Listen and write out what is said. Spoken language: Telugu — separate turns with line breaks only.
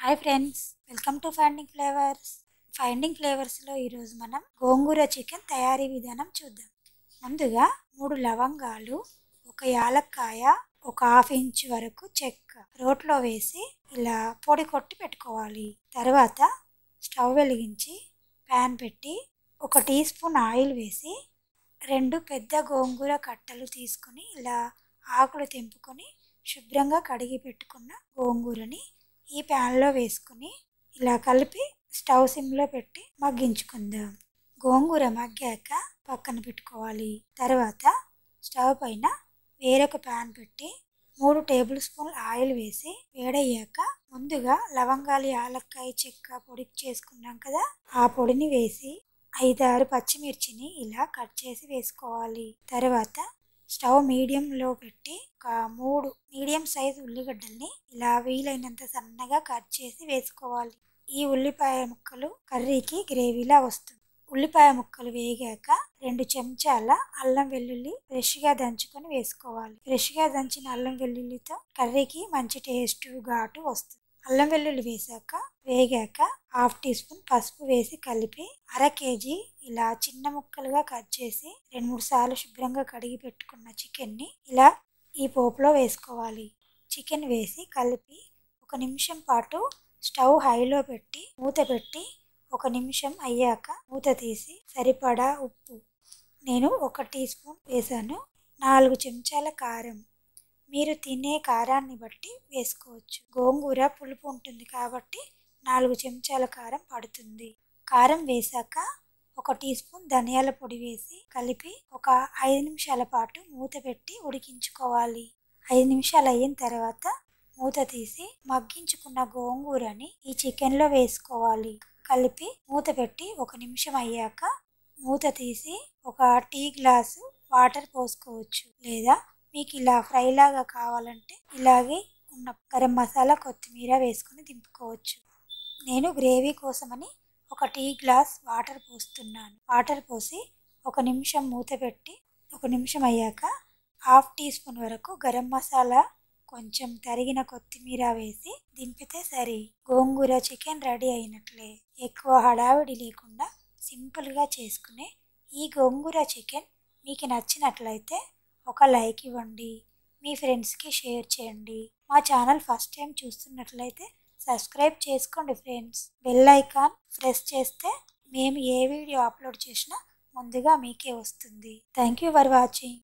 hi friends welcome to finding flavours finding ఫ్లేవర్స్లో ఈరోజు మనం గోంగూర చికెన్ తయారీ విధానం చూద్దాం ముందుగా మూడు లవంగాలు ఒక యాలక్కాయ ఒక హాఫ్ ఇంచ్ వరకు చెక్క రోట్లో వేసి ఇలా పొడి కొట్టి పెట్టుకోవాలి తర్వాత స్టవ్ వెలిగించి ప్యాన్ పెట్టి ఒక టీ స్పూన్ ఆయిల్ వేసి రెండు పెద్ద గోంగూర కట్టలు తీసుకొని ఇలా ఆకులు తెంపుకొని శుభ్రంగా కడిగి పెట్టుకున్న గోంగూరని ఈ ప్యాన్లో వేసుకుని ఇలా కలిపి స్టవ్ సిమ్లో పెట్టి మగ్గించుకుందాం గోంగూర మగ్గాక పక్కన పెట్టుకోవాలి తర్వాత స్టవ్ పైన వేరొక ప్యాన్ పెట్టి మూడు టేబుల్ స్పూన్ ఆయిల్ వేసి వేడయ్యాక ముందుగా లవంగాలు యాలక్కాయ చెక్క పొడి చేసుకున్నాం కదా ఆ పొడిని వేసి ఐదారు పచ్చిమిర్చిని ఇలా కట్ చేసి వేసుకోవాలి తర్వాత స్టవ్ మీడియంలో పెట్టి ఒక మూడు మీడియం సైజ్ ఉల్లిగడ్డల్ని ఇలా వీలైనంత సన్నగా కట్ చేసి వేసుకోవాలి ఈ ఉల్లిపాయ ముక్కలు కర్రీకి గ్రేవీలా వస్తుంది ఉల్లిపాయ ముక్కలు వేగాక రెండు చెంచాల అల్లం వెల్లుల్లి ఫ్రెష్గా దంచుకొని వేసుకోవాలి ఫ్రెష్గా దంచిన అల్లం వెల్లుల్లితో కర్రీకి మంచి టేస్ట్ ఘాటు వస్తుంది అల్లం వెల్లుల్లి వేసాక వేగాక హాఫ్ టీ స్పూన్ పసుపు వేసి కలిపి అర కేజీ ఇలా చిన్న ముక్కలుగా కట్ చేసి రెండు మూడు సార్లు శుభ్రంగా కడిగి పెట్టుకున్న చికెన్ని ఇలా ఈ పోపులో వేసుకోవాలి చికెన్ వేసి కలిపి ఒక నిమిషం పాటు స్టవ్ హైలో పెట్టి మూత పెట్టి ఒక నిమిషం అయ్యాక మూత తీసి సరిపడా ఉప్పు నేను ఒక టీ స్పూన్ వేసాను నాలుగు చెంచాల కారం మీరు తినే కారాన్ని బట్టి వేసుకోవచ్చు గోంగూర పులుపు ఉంటుంది కాబట్టి నాలుగు చెంచాల కారం పడుతుంది కారం వేసాక ఒక టీ స్పూన్ ధనియాల పొడి వేసి కలిపి ఒక ఐదు నిమిషాల పాటు మూత పెట్టి ఉడికించుకోవాలి ఐదు నిమిషాలు అయిన తర్వాత మూత తీసి మగ్గించుకున్న గోంగూరని ఈ చికెన్లో వేసుకోవాలి కలిపి మూత పెట్టి ఒక నిమిషం అయ్యాక మూత తీసి ఒక టీ గ్లాసు వాటర్ పోసుకోవచ్చు లేదా మీకు ఇలా ఫ్రై లాగా కావాలంటే ఇలాగే ఉన్న గరం మసాలా కొత్తిమీర వేసుకొని దింపుకోవచ్చు నేను గ్రేవీ కోసమని ఒక టీ గ్లాస్ వాటర్ పోస్తున్నాను వాటర్ పోసి ఒక నిమిషం మూత పెట్టి ఒక నిమిషం అయ్యాక హాఫ్ టీ స్పూన్ వరకు గరం మసాలా కొంచెం తరిగిన కొత్తిమీర వేసి దింపితే సరి గోంగూర చికెన్ రెడీ అయినట్లే ఎక్కువ హడావిడి లేకుండా సింపుల్గా చేసుకునే ఈ గోంగూర చికెన్ మీకు నచ్చినట్లయితే ఒక లైక్ ఇవ్వండి మీ ఫ్రెండ్స్కి షేర్ చేయండి మా ఛానల్ ఫస్ట్ టైం చూస్తున్నట్లయితే సబ్స్క్రైబ్ చేసుకోండి ఫ్రెండ్స్ బెల్ ఐకాన్ ప్రెస్ చేస్తే మేము ఏ వీడియో అప్లోడ్ చేసినా ముందుగా మీకే వస్తుంది థ్యాంక్ యూ ఫర్ వాచింగ్